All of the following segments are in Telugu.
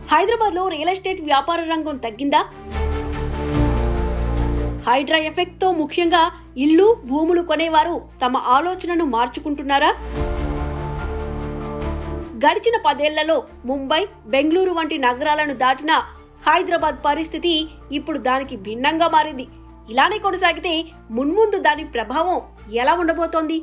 హైదరాబాద్ లో రియల్ ఎస్టేట్ వ్యాపార రంగం తగ్గిందా హైడ్రా ఎఫెక్ట్ తో ముఖ్యంగా ఇల్లు భూములు కొనేవారు తమ ఆలోచనను మార్చుకుంటున్నారా గడిచిన పదేళ్లలో ముంబై బెంగళూరు వంటి నగరాలను దాటిన హైదరాబాద్ పరిస్థితి ఇప్పుడు దానికి భిన్నంగా మారింది ఇలానే కొనసాగితే మున్ముందు దాని ప్రభావం ఎలా ఉండబోతోంది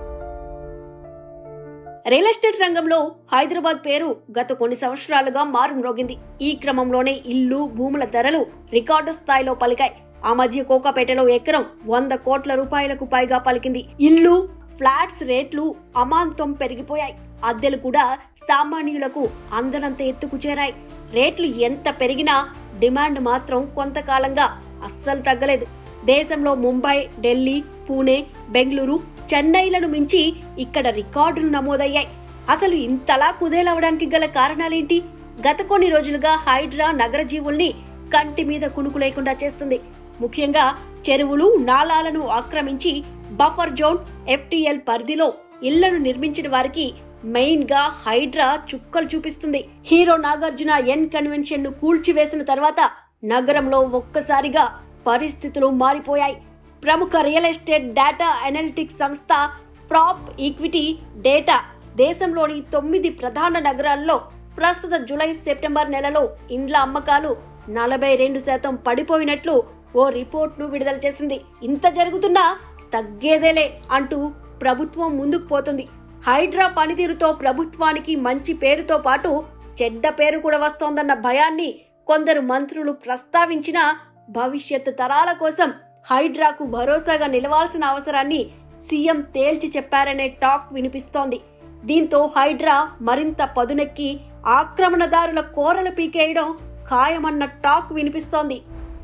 రియల్ ఎస్టేట్ రంగంలో హైదరాబాద్ పేరు గత కొన్ని సంవత్సరాలుగా మారుమ్రోగింది ఈ క్రమంలోనే ఇల్లు భూముల ధరలు రికార్డు స్థాయిలో పలికాయి ఆ మధ్య కోకాపేటలో ఎకరం వంద కోట్ల రూపాయలకు పైగా పలికింది ఇల్లు ఫ్లాట్స్ రేట్లు అమాంతం పెరిగిపోయాయి అద్దెలు కూడా సామాన్యులకు అందనంత ఎత్తుకు చేరాయి రేట్లు ఎంత పెరిగినా డిమాండ్ మాత్రం కొంతకాలంగా అస్సలు తగ్గలేదు దేశంలో ముంబై ఢిల్లీ పూణే బెంగళూరు చెన్నైలను మించి ఇక్కడ రికార్డులు నమోదయ్యాయి అసలు ఇంతలా కుదేలవడానికి గల కారణాలేంటి గత కొన్ని రోజులుగా హైడ్రా నగర జీవుల్ని కంటి మీద కునుకు లేకుండా చేస్తుంది ముఖ్యంగా చెరువులు నాలాలను ఆక్రమించి బఫర్ జోన్ ఎఫ్టీఎల్ పరిధిలో ఇళ్లను నిర్మించిన వారికి మెయిన్ గా హైడ్రా చుక్కలు చూపిస్తుంది హీరో నాగార్జున ఎన్ కన్వెన్షన్ ను కూల్చివేసిన తర్వాత నగరంలో ఒక్కసారిగా పరిస్థితులు మారిపోయాయి ప్రముఖ రియల్ ఎస్టేట్ డేటా అనలిటిక్స్ సంస్థ ప్రాప్ ఈక్విటీ డేటా దేశంలోని తొమ్మిది ప్రధాన నగరాల్లో ప్రస్తుత జూలై సెప్టెంబర్ నెలలో ఇండ్ల అమ్మకాలు నలభై రెండు శాతం పడిపోయినట్లు ఓ రిపోర్ట్ ను విడుదల చేసింది ఇంత జరుగుతున్నా తగ్గేదేలే అంటూ ప్రభుత్వం ముందుకు పోతుంది హైడ్రా పనితీరుతో ప్రభుత్వానికి మంచి పేరుతో పాటు చెడ్డ పేరు కూడా వస్తోందన్న భయాన్ని కొందరు మంత్రులు ప్రస్తావించినా భవిష్యత్ తరాల కోసం హైడ్రాకు భరోసాగా నిలవాల్సిన అవసరాన్ని సీఎం తేల్చి చెప్పారనే టాక్ వినిపిస్తోంది దీంతో హైడ్రా మరింత పదునెక్కి ఆక్రమణదారుల కోరలు పీకేయడం ఖాయమన్న టాక్ వినిపిస్తోంది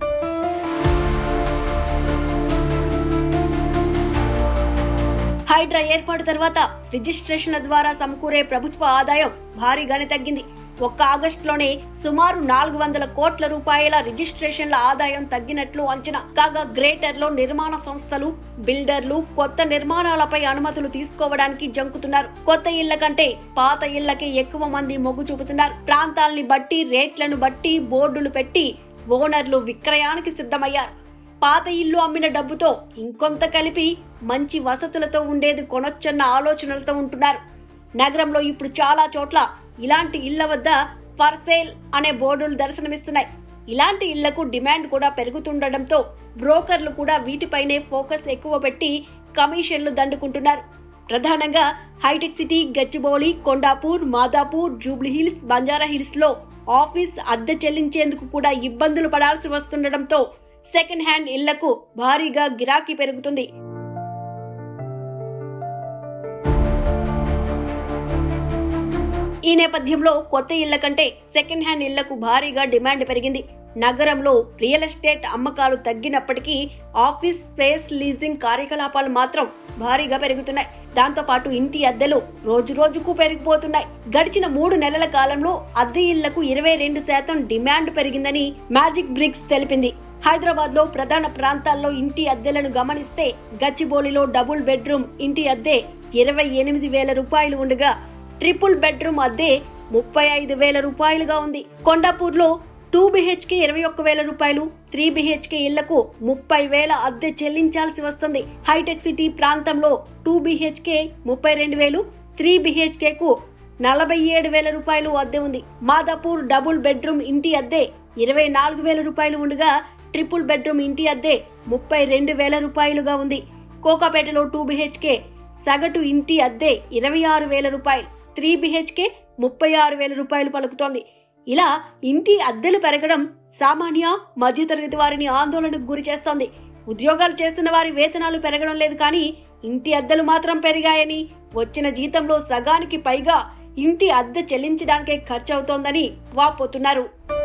హైడ్రా ఏర్పాటు తర్వాత రిజిస్ట్రేషన్ల ద్వారా సమకూరే ప్రభుత్వ ఆదాయం భారీగానే తగ్గింది ఒక్క ఆగస్టులోనే సుమారు నాలుగు వందల కోట్ల రూపాయల రిజిస్ట్రేషన్ల ఆదాయం తగ్గినట్లు అంచనా కాగా గ్రేటర్ లో నిర్మాణ సంస్థలు బిల్డర్లు కొత్త నిర్మాణాలపై అనుమతులు తీసుకోవడానికి జంకుతున్నారు కొత్త ఇళ్ల కంటే పాత ఇళ్లకే ఎక్కువ మంది మొగ్గు చూపుతున్నారు ప్రాంతాల్ని బట్టి రేట్లను బట్టి బోర్డులు పెట్టి ఓనర్లు విక్రయానికి సిద్ధమయ్యారు పాత ఇల్లు అమ్మిన డబ్బుతో ఇంకొంత కలిపి మంచి వసతులతో ఉండేది కొనొచ్చన్న ఆలోచనలతో ఉంటున్నారు నగరంలో ఇప్పుడు చాలా చోట్ల ఇలాంటి ఇళ్ల వద్ద ఫర్ సేల్ అనే బోర్డులు దర్శనమిస్తున్నాయి ఇలాంటి ఇళ్లకు డిమాండ్ కూడా పెరుగుతుండటంతో బ్రోకర్లు కూడా వీటిపైనే ఫోకస్ ఎక్కువ పెట్టి కమిషన్లు దండుకుంటున్నారు ప్రధానంగా hitech city Gachibowli Kondapur Madhapur Jubilee Hills Banjara Hills లో ఆఫీస్ అద్దె చెల్లించేందుకు కూడా ఇబ్బందులు పడాల్సి వస్తుండటంతో సెకండ్ హ్యాండ్ ఇళ్లకు భారీగా గిరాకీ పెరుగుతుంది ఈ నేపథ్యంలో కొత్త ఇళ్ల కంటే సెకండ్ హ్యాండ్ ఇళ్లకు భారీగా డిమాండ్ పెరిగింది నగరంలో రియల్ ఎస్టేట్ అమ్మకాలు తగ్గినప్పటికీ ఆఫీస్ స్పేస్ లీజింగ్ కార్యకలాపాలు మాత్రం భారీగా పెరుగుతున్నాయి దాంతో పాటు ఇంటి అద్దెలు రోజు రోజుకు పెరిగిపోతున్నాయి గడిచిన మూడు నెలల కాలంలో అద్దె ఇళ్లకు ఇరవై రెండు శాతం డిమాండ్ పెరిగిందని మ్యాజిక్ బ్రిక్స్ తెలిపింది హైదరాబాద్ లో ప్రధాన ప్రాంతాల్లో ఇంటి అద్దెలను గమనిస్తే గచ్చిబౌలిలో డబుల్ బెడ్రూమ్ ఇంటి అద్దె ఇరవై ఎనిమిది వేల రూపాయలు ఉండగా ట్రిపుల్ బెడ్రూమ్ అద్దె ముప్పై ఐదు వేల రూపాయలుగా ఉంది కొండాపూర్లో టూ బిహెచ్కే ఇరవై ఒక్క వేల రూపాయలు త్రీ బిహెచ్కే ఇళ్లకు ముప్పై వేల అద్దె చెల్లించాల్సి వస్తుంది హైటెక్ సిటీ ప్రాంతంలో టూ బిహెచ్కే ముప్పై రెండు వేలు త్రీ బిహెచ్కే కు నలభై ఏడు వేల రూపాయలు అద్దె ఉంది మాదాపూర్ డబుల్ బెడ్రూమ్ ఇంటి అద్దె ఇరవై నాలుగు వేల రూపాయలు ఉండగా ట్రిపుల్ బెడ్రూమ్ ఇంటి అద్దె ముప్పై రెండు వేల రూపాయలుగా ఉంది కోకాపేటలో టూ బిహెచ్కే సగటు ఇంటి అద్దె ఇరవై ఆరు వేల రూపాయలు త్రీ బిహెచ్కే ముప్పై ఆరు వేల రూపాయలు పలుకుతోంది ఇలా ఇంటి అద్దెలు పెరగడం సామాన్య మధ్యతరగతి వారిని ఆందోళనకు గురి చేస్తోంది ఉద్యోగాలు చేస్తున్న వారి వేతనాలు పెరగడం లేదు కానీ ఇంటి అద్దెలు మాత్రం పెరిగాయని వచ్చిన జీతంలో సగానికి పైగా ఇంటి అద్దె చెల్లించడానికే ఖర్చవుతోందని వాపోతున్నారు